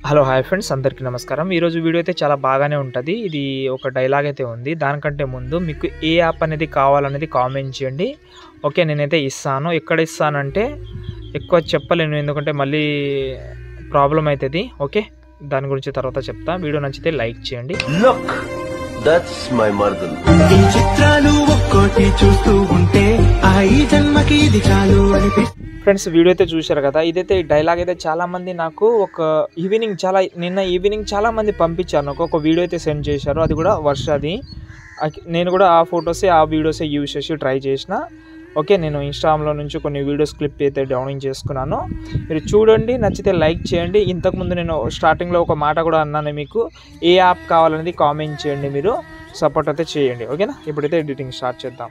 Hello hi friends అందరికీ నమస్కారం ఈరోజు వీడియో అయితే చాలా బాగానే ఉంటుంది ఇది ఒక డైలాగ్ అయితే ఉంది దానికంటే ముందు మీకు ఏ యాప్ అనేది కావాలనేది కామెంట్ చేయండి ఓకే నేనైతే ఇస్తాను ఎక్కడ ఇస్తానంటే ఎక్కువ చెప్పలేను ఎందుకంటే మళ్ళీ ప్రాబ్లం అవుతుంది ఓకే దాని గురించి తర్వాత చెప్తా వీడియో నచ్చితే లైక్ చేయండి Look, that's my Mardal. ఈ చిత్రాలు ఒక్కోటి చూస్తూ ఉంటే ఆ ఈ జన్మకి ఇది చాలు అనిపిస్తుంది ఫ్రెండ్స్ వీడియో అయితే చూశారు కదా ఇదైతే ఈ డైలాగ్ అయితే చాలా మంది నాకు ఒక ఈవినింగ్ చాలా నిన్న ఈవినింగ్ చాలా మంది పంపించారు నాకు ఒక వీడియో అయితే సెండ్ చేశారు అది కూడా వర్షాది అక్- నేను కూడా ఆ ఫొటోసే ఆ వీడియోసే యూజ్ చేసి ట్రై చేసిన ఓకే నేను ఇన్స్టాగ్రామ్లో నుంచి కొన్ని వీడియోస్ క్లిప్ అయితే డౌన్లోడ్ చేసుకున్నాను మీరు చూడండి నచ్చితే లైక్ చేయండి ఇంతకుముందు నేను స్టార్టింగ్లో ఒక మాట కూడా అన్నాను మీకు ఏ యాప్ కావాలనేది కామెంట్ చేయండి మీరు సపోర్ట్ అయితే చేయండి ఓకేనా ఇప్పుడైతే ఎడిటింగ్ స్టార్ట్ చేద్దాం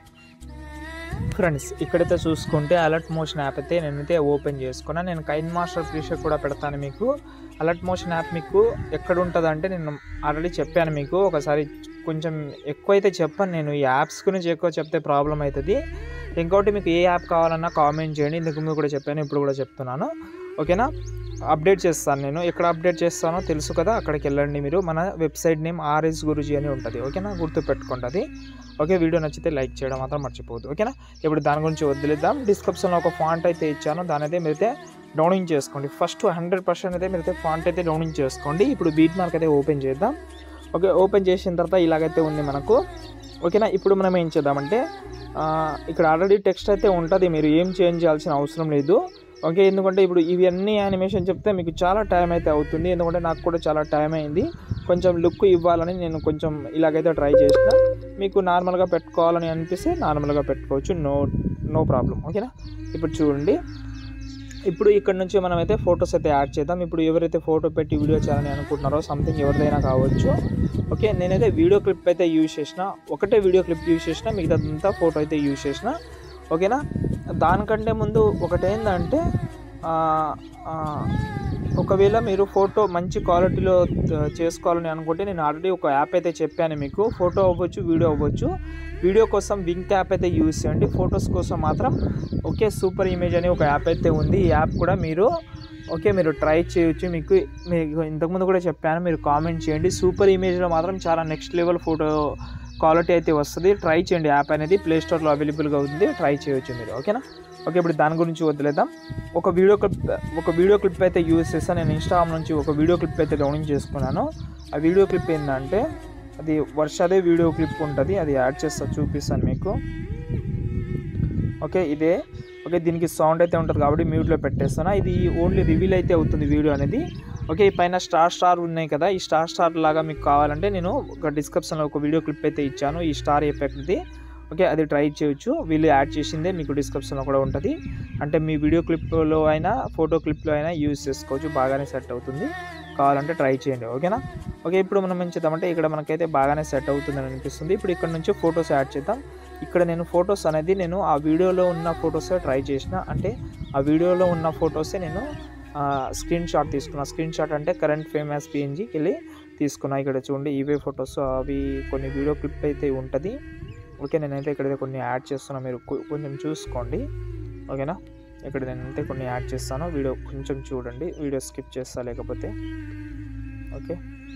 ఫ్రెండ్స్ ఇక్కడైతే చూసుకుంటే అలర్ట్ మోషన్ యాప్ అయితే నేనైతే ఓపెన్ చేసుకున్నాను నేను కైన్ మాస్టర్ ప్రీషర్ కూడా పెడతాను మీకు అలర్ట్ మోషన్ యాప్ మీకు ఎక్కడ ఉంటుంది అంటే నేను ఆల్రెడీ చెప్పాను మీకు ఒకసారి కొంచెం ఎక్కువ అయితే చెప్పాను నేను ఈ యాప్స్ గురించి ఎక్కువ చెప్తే ప్రాబ్లం అవుతుంది ఇంకోటి మీకు ఏ యాప్ కావాలన్నా కామెంట్ చేయండి ఇంతకు ముందు కూడా చెప్పాను ఇప్పుడు కూడా చెప్తున్నాను ఓకేనా అప్డేట్ చేస్తాను నేను ఎక్కడ అప్డేట్ చేస్తానో తెలుసు కదా అక్కడికి వెళ్ళండి మీరు మన వెబ్సైట్ నేమ్ ఆర్ఎస్ గురుజీ అని ఉంటుంది ఓకేనా గుర్తుపెట్టుకోండి అది ఓకే వీడియో నచ్చితే లైక్ చేయడం మాత్రం మర్చిపోవద్దు ఓకేనా ఇప్పుడు దాని గురించి వదిలేద్దాం డిస్క్రిప్షన్లో ఒక ఫాంట్ అయితే ఇచ్చాను దాని అయితే మీరైతే డౌన్లోడ్ చేసుకోండి ఫస్ట్ హండ్రెడ్ పర్సెంట్ అయితే మీరైతే ఫాంట్ అయితే డౌన్లోడ్ చేసుకోండి ఇప్పుడు బీట్ మార్క్ అయితే ఓపెన్ చేద్దాం ఓకే ఓపెన్ చేసిన తర్వాత ఇలాగైతే ఉంది మనకు ఓకేనా ఇప్పుడు మనం ఏం చేద్దామంటే ఆ, ఇక్కడ ఆల్రెడీ టెక్స్ట్ అయితే ఉంటుంది మీరు ఏం చేంజ్ చేయాల్సిన అవసరం లేదు ఓకే ఎందుకంటే ఇప్పుడు ఇవి అన్ని యానిమేషన్ చెప్తే మీకు చాలా టైం అయితే అవుతుంది ఎందుకంటే నాకు కూడా చాలా టైం అయింది కొంచెం లుక్ ఇవ్వాలని నేను కొంచెం ఇలాగైతే ట్రై చేసిన మీకు నార్మల్గా పెట్టుకోవాలని అనిపిస్తే నార్మల్గా పెట్టుకోవచ్చు నో నో ప్రాబ్లం ఓకేనా ఇప్పుడు చూడండి ఇప్పుడు ఇక్కడ నుంచి మనం అయితే ఫొటోస్ అయితే యాడ్ చేద్దాం ఇప్పుడు ఎవరైతే ఫోటో పెట్టి వీడియో చేయాలని అనుకుంటున్నారో సంథింగ్ ఎవరిదైనా కావచ్చు ఓకే నేనైతే వీడియో క్లిప్ అయితే యూజ్ చేసిన ఒకటే వీడియో క్లిప్ యూజ్ చేసిన మిగతాదంతా ఫోటో అయితే యూజ్ చేసిన ఓకేనా దానికంటే ముందు ఒకటి ఏంటంటే ఆ, ఆ, ఒకవేళ మీరు ఫోటో మంచి క్వాలిటీలో త- చేసుకోవాలని అనుకుంటే నేను ఆల్రెడీ ఒక యాప్ అయితే చెప్పాను మీకు ఫోటో అవ్వచ్చు వీడియో అవ్వచ్చు వీడియో కోసం వింక్ యాప్ అయితే యూజ్ చేయండి ఫొటోస్ కోసం మాత్రం ఓకే సూపర్ ఇమేజ్ అని ఒక యాప్ అయితే ఉంది ఈ యాప్ కూడా మీరు ఓకే మీరు ట్రై చేయొచ్చు మీకు మీకు ఇంతకుముందు కూడా చెప్పాను మీరు కామెంట్ చేయండి సూపర్ ఇమేజ్లో మాత్రం చాలా నెక్స్ట్ లెవెల్ ఫోటో క్వాలిటీ అయితే వస్తుంది ట్రై చేయండి యాప్ అనేది ప్లే స్టోర్లో అవైలబుల్గా ఉంది ట్రై చేయొచ్చు మీరు ఓకేనా ఓకే ఇప్పుడు దాని గురించి వదిలేద్దాం ఒక వీడియో క్లిప్ ఒక వీడియో క్లిప్ అయితే యూజ్ చేస్తాను నేను ఇన్స్టాగ్రామ్ నుంచి ఒక వీడియో క్లిప్ అయితే డౌన్లోడ్ చేసుకున్నాను ఆ వీడియో క్లిప్ ఏంటంటే అది వర్షాదే వీడియో క్లిప్ ఉంటుంది అది యాడ్ చేస్తా చూపిస్తాను మీకు ఓకే ఇదే ఓకే దీనికి సౌండ్ అయితే ఉంటుంది కాబట్టి మ్యూట్లో పెట్టేస్తాను ఇది ఓన్లీ రివీల్ అయితే అవుతుంది వీడియో అనేది ఓకే ఈ పైన స్టార్ స్టార్ ఉన్నాయి కదా ఈ స్టార్ స్టార్ లాగా మీకు కావాలంటే నేను ఒక డిస్క్రిప్షన్లో ఒక వీడియో క్లిప్ అయితే ఇచ్చాను ఈ స్టార్ ఎఫెక్ట్ది ఓకే అది ట్రై చేయొచ్చు వీళ్ళు యాడ్ చేసిందే మీకు డిస్క్రిప్షన్లో కూడా ఉంటుంది అంటే మీ వీడియో క్లిప్లో అయినా ఫోటో క్లిప్లో అయినా యూజ్ చేసుకోవచ్చు బాగానే సెట్ అవుతుంది కావాలంటే ట్రై చేయండి ఓకేనా ఓకే ఇప్పుడు మనం ఏం చేద్దామంటే ఇక్కడ మనకైతే బాగానే సెట్ అవుతుందని అనిపిస్తుంది ఇప్పుడు ఇక్కడ నుంచి ఫొటోస్ యాడ్ చేద్దాం ఇక్కడ నేను ఫొటోస్ అనేది నేను ఆ వీడియోలో ఉన్న ఫొటోసే ట్రై చేసిన అంటే ఆ వీడియోలో ఉన్న ఫొటోసే నేను స్క్రీన్ షాట్ తీసుకున్నా స్క్రీన్ షాట్ అంటే కరెంట్ ఫేమస్ పిఎన్జీకి వెళ్ళి తీసుకున్నా ఇక్కడ చూడండి ఇవే ఫొటోస్ అవి కొన్ని వీడియో క్లిప్ అయితే ఉంటుంది ఓకే నేనైతే ఇక్కడైతే కొన్ని యాడ్ చేస్తున్నా మీరు కొ- కొంచెం చూసుకోండి ఓకేనా ఇక్కడ నేనైతే కొన్ని యాడ్ చేస్తాను వీడియో కొంచెం చూడండి వీడియో స్కిప్ చేస్తా లేకపోతే ఓకే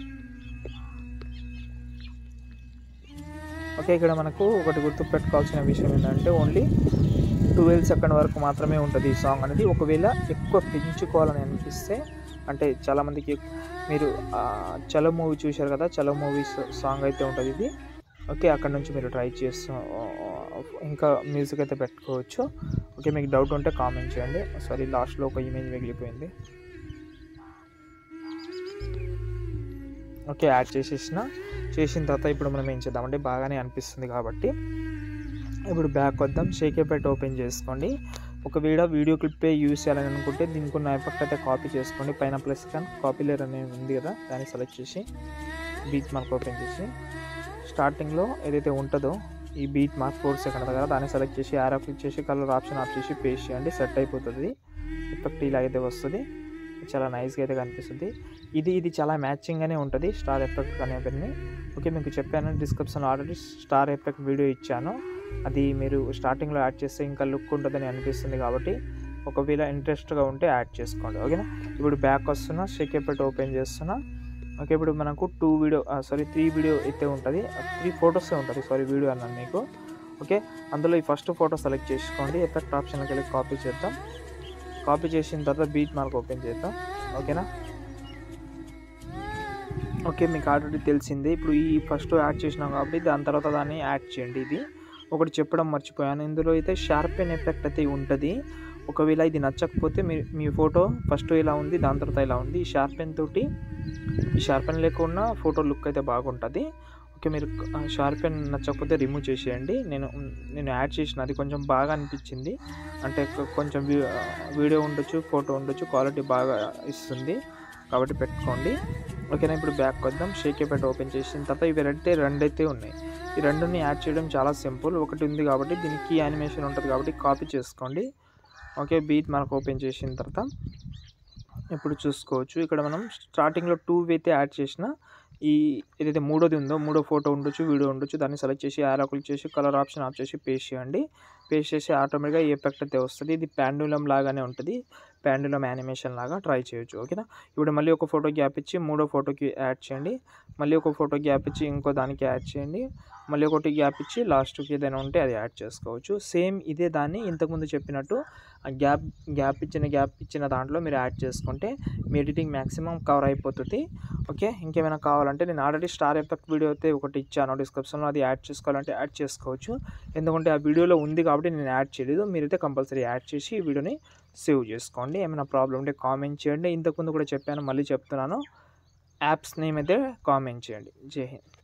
ఓకే ఇక్కడ మనకు ఒకటి గుర్తు పెట్టుకోవాల్సిన విషయం ఏంటంటే ఓన్లీ ట్వెల్వ్ సెకండ్ వరకు మాత్రమే ఉంటుంది ఈ సాంగ్ అనేది ఒకవేళ ఎక్కువ పెంచుకోవాలని అనిపిస్తే అంటే చాలామందికి మీరు ఆ, చలో మూవీ చూశారు కదా చలో మూవీ సాంగ్ అయితే ఉంటుంది ఇది ఓకే అక్కడ నుంచి మీరు ట్రై చేస్తూ ఇంకా మ్యూజిక్ అయితే పెట్టుకోవచ్చు ఓకే మీకు డౌట్ ఉంటే కామెంట్ చేయండి సారీ లాస్ట్లో ఒక ఇమేజ్ మిగిలిపోయింది ఓకే యాడ్ చేసేసిన చేసిన తర్వాత ఇప్పుడు మనం ఏం చేద్దామంటే బాగానే అనిపిస్తుంది కాబట్టి ఇప్పుడు బ్యాక్ వద్దాం షేకేపేట్ ఓపెన్ చేసుకోండి ఒకవేళ వీడియో క్లిప్పే యూస్ చేయాలని అనుకుంటే దీనికి ఉన్న ఎఫెక్ట్ అయితే కాపీ చేసుకోండి పైన ప్లస్ కానీ కాపీ లేర్ అనేది ఉంది కదా దాన్ని సెలెక్ట్ చేసి బీట్ మార్క్ ఓపెన్ చేసి స్టార్టింగ్లో ఏదైతే ఉంటుందో ఈ బీట్ మార్క్ ఫోర్ సెకండ్ కదా దాన్ని సెలెక్ట్ చేసి ఆరో క్లిక్ చేసి కలర్ ఆప్షన్ ఆఫ్ చేసి పేస్ట్ చేయండి సెట్ అయిపోతుంది ఎఫెక్ట్ ఇలా అయితే వస్తుంది చాలా నైస్గా అయితే కనిపిస్తుంది ఇది ఇది చాలా మ్యాచింగ్గానే ఉంటుంది స్టార్ ఎఫెక్ట్ అనేవన్నీ ఓకే మీకు చెప్పాను description already star effect video ఇచ్చాను అది మీరు స్టార్టింగ్లో యాడ్ చేస్తే ఇంకా లుక్ ఉంటుందని అనిపిస్తుంది కాబట్టి ఒకవేళ ఇంట్రెస్ట్గా ఉంటే యాడ్ చేసుకోండి ఓకేనా ఇప్పుడు బ్యాక్ వస్తున్నా షేక్ ఎఫెక్ట్ ఓపెన్ చేస్తున్నా ఓకే ఇప్పుడు మనకు two video sorry three video అయితే ఉంటుంది త్రీ ఫొటోసే ఉంటుంది సారీ వీడియో అన్నాను మీకు ఓకే అందులో ఈ ఫస్ట్ ఫోటో సెలెక్ట్ చేసుకోండి ఎఫెక్ట్ ఆప్షన్కి వెళ్ళి కాపీ చేద్దాం కాపీ చేసిన తర్వాత బీట్ మార్క్ ఓపెన్ చేద్దాం ఓకేనా ఓకే మీకు ఆల్రెడీ తెలిసిందే ఇప్పుడు ఈ ఫస్ట్ యాడ్ చేసినాం కాబట్టి దాని తర్వాత దాన్ని యాడ్ చేయండి ఇది ఒకటి చెప్పడం మర్చిపోయాను ఇందులో అయితే షార్పెన్ ఎఫెక్ట్ అయితే ఉంటుంది ఒకవేళ ఇది నచ్చకపోతే మీ మీ ఫోటో ఫస్ట్ ఇలా ఉంది దాని తర్వాత ఇలా ఉంది ఈ షార్పెన్ తోటి ఈ షార్పెన్ లేకుండా ఫోటో లుక్ అయితే బాగుంటుంది ఓకే మీరు షార్పెన్ నచ్చకపోతే రిమూవ్ చేసేయండి నేను నేను యాడ్ చేసిన అది కొంచెం బాగా అనిపించింది అంటే కొ- కొంచెం వీ- వీడియో ఉండొచ్చు ఫోటో ఉండొచ్చు క్వాలిటీ బాగా ఇస్తుంది కాబట్టి పెట్టుకోండి ఓకేనా ఇప్పుడు బ్యాక్ వద్దాం షేక్ ఎఫెక్ట్ ఓపెన్ చేసిన తర్వాత ఇవి రెండైతే రెండైతే ఉన్నాయి ఈ రెండుని యాడ్ చేయడం చాలా సింపుల్ ఒకటి ఉంది కాబట్టి దీనికి యానిమేషన్ ఉంటుంది కాబట్టి కాపీ చేసుకోండి ఓకే బీట్ మనకు ఓపెన్ చేసిన తర్వాత ఇప్పుడు చూసుకోవచ్చు ఇక్కడ మనం స్టార్టింగ్లో టూ అయితే యాడ్ చేసిన ఈ ఏదైతే మూడోది ఉందో మూడో ఫోటో ఉండొచ్చు వీడియో ఉండొచ్చు దాన్ని సెలెక్ట్ చేసి యారో క్లిక్ చేసి కలర్ ఆప్షన్ ఆఫ్ చేసి పేస్ట్ చేయండి పేస్ట్ చేసి ఆటోమేటిక్గా ఈ ఎఫెక్ట్ అయితే వస్తుంది ఇది ప్యాండులం లాగానే ఉంటుంది ప్యాండులం యానిమేషన్ లాగా ట్రై చేయొచ్చు ఓకేనా ఇప్పుడు మళ్ళీ ఒక ఫోటో గ్యాప్ ఇచ్చి మూడో ఫోటోకి యాడ్ చేయండి మళ్ళీ ఒక ఫోటో గ్యాప్ ఇచ్చి ఇంకో దానికి యాడ్ చేయండి మళ్ళీ ఒకటి గ్యాప్ ఇచ్చి లాస్ట్కి ఏదైనా ఉంటే అది యాడ్ చేసుకోవచ్చు సేమ్ ఇదే దాన్ని ఇంతకుముందు చెప్పినట్టు ఆ గ్యాప్ గ్యాప్ ఇచ్చిన గ్యాప్ ఇచ్చిన దాంట్లో మీరు యాడ్ చేసుకుంటే మీ ఎడిటింగ్ మ్యాక్సిమం కవర్ అయిపోతుంది ఓకే ఇంకేమైనా కావాలంటే నేను ఆల్రెడీ స్టార్ ఎఫెక్ట్ వీడియో అయితే ఒకటి ఇచ్చాను డిస్క్రిప్షన్లో అది యాడ్ చేసుకోవాలంటే యాడ్ చేసుకోవచ్చు ఎందుకంటే ఆ వీడియోలో ఉంది కాబట్టి నేను యాడ్ చేయలేదు మీరైతే కంపల్సరీ యాడ్ చేసి ఈ వీడియోని సేవ్ చేసుకోండి ఏమైనా ప్రాబ్లం ఉంటే కామెంట్ చేయండి ఇంతకుముందు కూడా చెప్పాను మళ్ళీ చెప్తున్నాను యాప్స్ నేమ్ అయితే కామెంట్ చేయండి జై హింద్